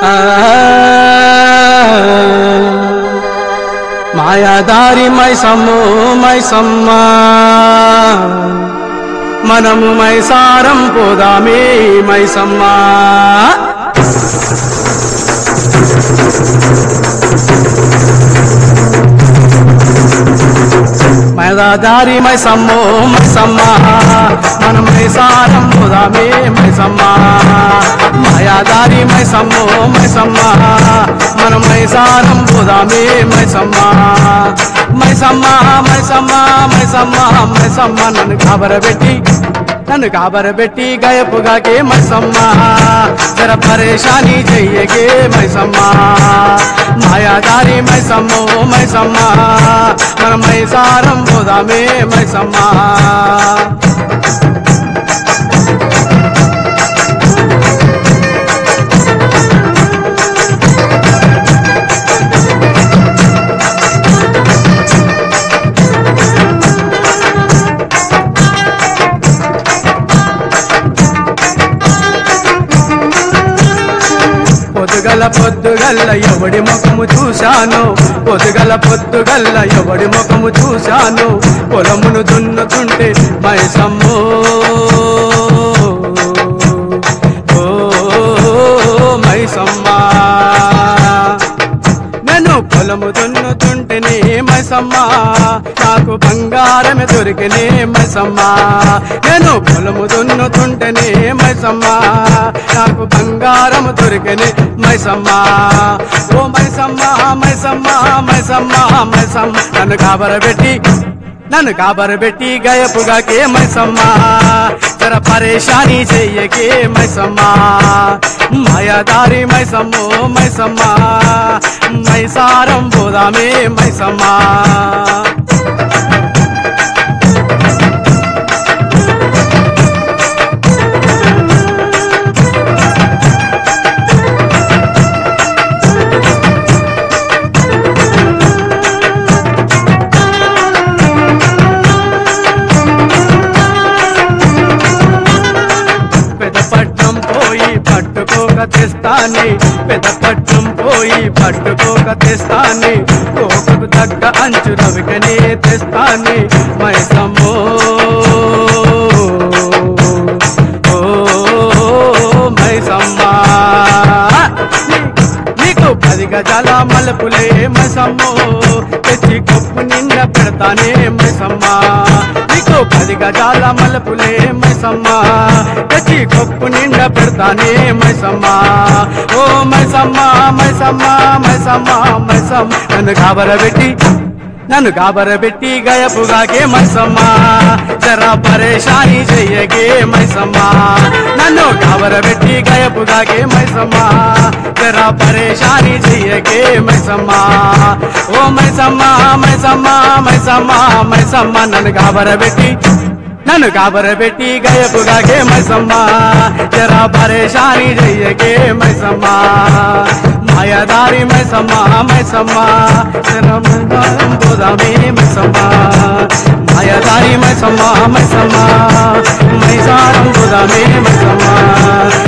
ఆ మాయాదారి మైసమ్ము మైసమ్మ మనము మైసారం పోదామే మైసమ్మ మైదాదారి మైసమ్మో మైసమ్మ మనం మైసారం పోదామే మైసమ్మ మాయాదారి మైసమ్మో మైసమ్మ మనం మైసారం పోదామే మైసమ్మ మైసమ్మ మైసమ్మ మైసమ్మ మైసమ్మ నన్ను కాబరబెట్టి నన్ను కాబరబెట్టి గయపుగాకే మైసమ్మ జర పరేషాని చెయ్యకే మైసమ్మ మాయాదారి మైసమ్మో మైసమ్మ మన మైసారం పోదామే మైసమ్మ పొద్దుగల పొద్దుగల్ల ఎవడి ముఖము చూశాను పొద్దుగల పొద్దుగల్ల ఎవడి ముఖము చూశాను పొలమును దున్నుతుంటే మైసమ్మో ఓ మైసమ్మా నేను పొలము దున్నుతుంటేనే మైసమ్మ నాకు బంగారమే దొరికినే మైసమ్మ నేను పొలము దున్నుతుంటేనే మైసమ్మ నాకు బంగారము దొరికినే మైసమ్మ ఓ మైసమ్మ మైసమ్మ మైసమ్మ మైసమ్మ నన్ను కాబరబెట్టి నన్ను కాబరబెట్టి గయపుగాకే మైసమ్మ జర పరేషాని చెయ్యకే మైసమ్మ మాయాదారి మైసమ్మో మైసమ్మ మైసారం పోదామే మైసమ్మ పెదపట్నం పోయి పట్టుకోక తెస్తాని పెదపట్నం పోయి పట్టుకోక తెస్తాని కోకకు తగ్గ అంచు రవికనే తెస్తాని మైసమ్మో ఓ మైసమ్మా నీకు పది గజాల మలుపులే మైసమ్మో తెచ్చి కప్పు నిండా పెడతానే మైసమ్మా నీకు పది గజాల మలుపులే మైసమ్మా తెచ్చి కప్పు నిండా పెడతానే మైసమ్మా ఓ మైసమ్మా మైసమ్మా మైసమ్మా మైసమ్మ నన్ను కాబరబెట్టి నన్ను కాబరబెట్టి గయపుగాకే మైసమ్మ జరా పరేషాని చెయ్యకే మైసమ్మ నన్ను కాబరబెట్టి గయపుగాకే మైసమ్మ జరా పరేషాని చెయ్యకే మైసమ్మ ఓ మైసమ్మ మైసమ్మ మైసమ్మ మైసమ్మ నన్ను కాబరబెట్టి నన్ను కాబరబెట్టి గయపుగాకే మైసమ్మ జరా పరేషాని చెయ్యకే మైసమ్మ మాయదారి మైసమ్మ మైసమ్మ శరమందారం పోదామే మైసమ్మ మాయదారి మైసమ్మ మైసమ్మ మైసారం పోదామే మైసమ్మ